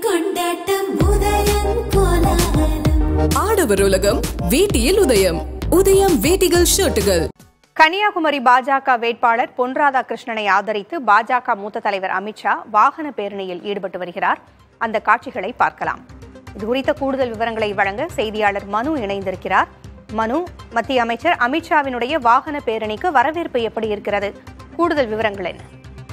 கொண்டாட்டம் உதயம் கோலாகலம் ஆடவர் உலகம் வேட்டியில் உதயம் உதயம் வேட்டிகள் ஷர்ட்டுகள் கன்னியாகுமரி பாஜக வேட்பாளர் பொன் ராதாகிருஷ்ணனை ஆதரித்து பாஜக மூத்த தலைவர் அமித்ஷா வாகன பேரணியில் ஈடுபட்டு வருகிறார் அந்த காட்சிகளை பார்க்கலாம் இது குறித்த கூடுதல் விவரங்களை வழங்க செய்தியாளர் மனு இணைந்திருக்கிறார் மனு மத்திய அமைச்சர் அமித்ஷாவினுடைய வாகன பேரணிக்கு வரவேற்பு எப்படி இருக்கிறது கூடுதல் விவரங்கள் என்ன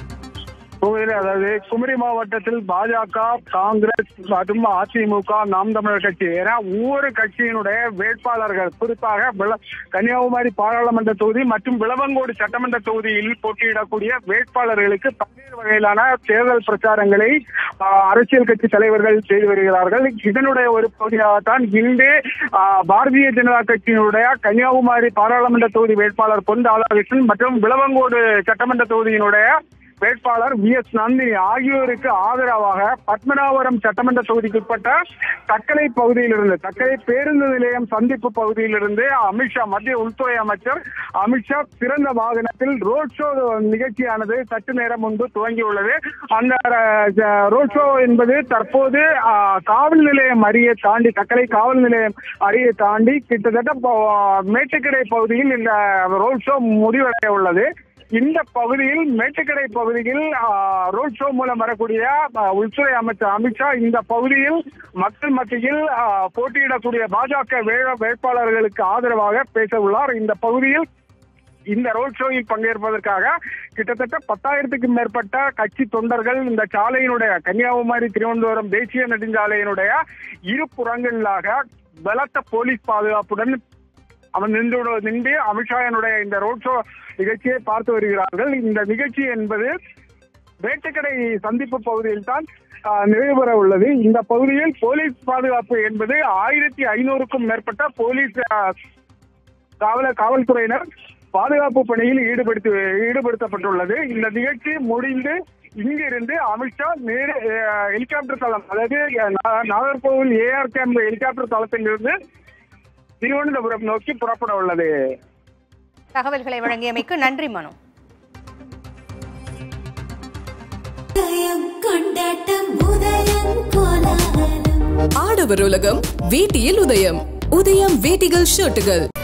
கோவில் அதாவது குமரி மாவட்டத்தில் பாஜக காங்கிரஸ் மற்றும் அதிமுக நாம் தமிழர் கட்சி என ஒவ்வொரு கட்சியினுடைய வேட்பாளர்கள் குறிப்பாக விள- கன்னியாகுமரி பாராளுமன்ற தொகுதி மற்றும் விளவங்கோடு சட்டமன்ற தொகுதியில் போட்டியிடக்கூடிய வேட்பாளர்களுக்கு பல்வேறு வகையிலான தேர்தல் பிரச்சாரங்களை ஆ, அரசியல் கட்சி தலைவர்கள் செய்து வருகிறார்கள் இதனுடைய ஒரு பகுதியாகத்தான் இன்று ஆ, பாரதிய ஜனதா கட்சியினுடைய கன்னியாகுமரி பாராளுமன்ற தொகுதி வேட்பாளர் பொன் ராதாகிருஷ்ணன் மற்றும் விளவங்கோடு சட்டமன்ற தொகுதியினுடைய வேட்பாளர் வி எஸ் நந்தினி ஆகியோருக்கு ஆதரவாக பத்மநாபபுரம் சட்டமன்ற தொகுதிக்குட்பட்ட தக்கலை பகுதியிலிருந்து தக்கலை பேருந்து நிலையம் சந்திப்பு பகுதியிலிருந்து அமித்ஷா மத்திய உள்துறை அமைச்சர் அமித்ஷா சிறந்த வாகனத்தில் ரோட் ஷோ நிகழ்ச்சியானது சற்று நேரம் முன்பு துவங்கியுள்ளது அந்த அஹ், ரோட் ஷோ என்பது தற்போது அஹ், காவல் நிலையம் அருகே தாண்டி தக்கலை காவல் நிலையம் அருகே தாண்டி கிட்டத்தட்ட ப- மேட்டுக்கடை பகுதியில் இந்த ரோட் ஷோ முடிவடைய உள்ளது இந்த பகுதியில் மேட்டுக்கடை பகுதியில் ஆ, ரோட் ஷோ மூலம் வரக்கூடிய ஆ, உள்துறை அமைச்சர் அமித்ஷா இந்த பகுதியில் மக்கள் மத்தியில் ஆ, போட்டியிடக்கூடிய பாஜக வே- வேட்பாளர்களுக்கு ஆதரவாக பேச உள்ளார் இந்த பகுதியில் இந்த ரோட் ஷோவில் பங்கேற்பதற்காக கிட்டத்தட்ட பத்தாயிரத்துக்கும் மேற்பட்ட கட்சி தொண்டர்கள் இந்த சாலையினுடைய கன்னியாகுமரி திருவனந்தபுரம் தேசிய நெடுஞ்சாலையினுடைய இரு புறங்களிலாக பலத்த போலீஸ் பாதுகாப்புடன் அவன் நின்று நின்று அமித்ஷாவினுடைய இந்த ரோட் ஷோ நிகழ்ச்சியை பார்த்து வருகிறார்கள் இந்த நிகழ்ச்சி என்பது வேட்டுக்கடை சந்திப்பு பகுதியில் தான் நிறைவு பெற உள்ளது இந்த பகுதியில் போலீஸ் பாதுகாப்பு என்பது ஆயிரத்தி ஐநூறுக்கும் மேற்பட்ட போலீஸ் ஆ, காவல காவல்துறையினர் பாதுகாப்பு பணியில் ஈடுபடுத்தி ஈடுபடுத்தப்பட்டுள்ளது இந்த நிகழ்ச்சி முடிந்து இங்கிருந்து அமித்ஷா நேரு அஹ், ஹெலிகாப்டர் தளம் அதாவது அஹ், நா- நாகர்கோவில் ஏஆர் கேம்ப் ஹெலிகாப்டர் தளத்திலிருந்து திருவனந்தபுரம் நோக்கி புறப்பட உள்ளது தகவல்களை வழங்கியமைக்கு நன்றி மனு உதயம் கொண்டாட்டம் உதயம் கோலாகலம் ஆடவர் உலகம் வேட்டியில் உதயம் உதயம் வேட்டிகள் ஷர்ட்டுகள்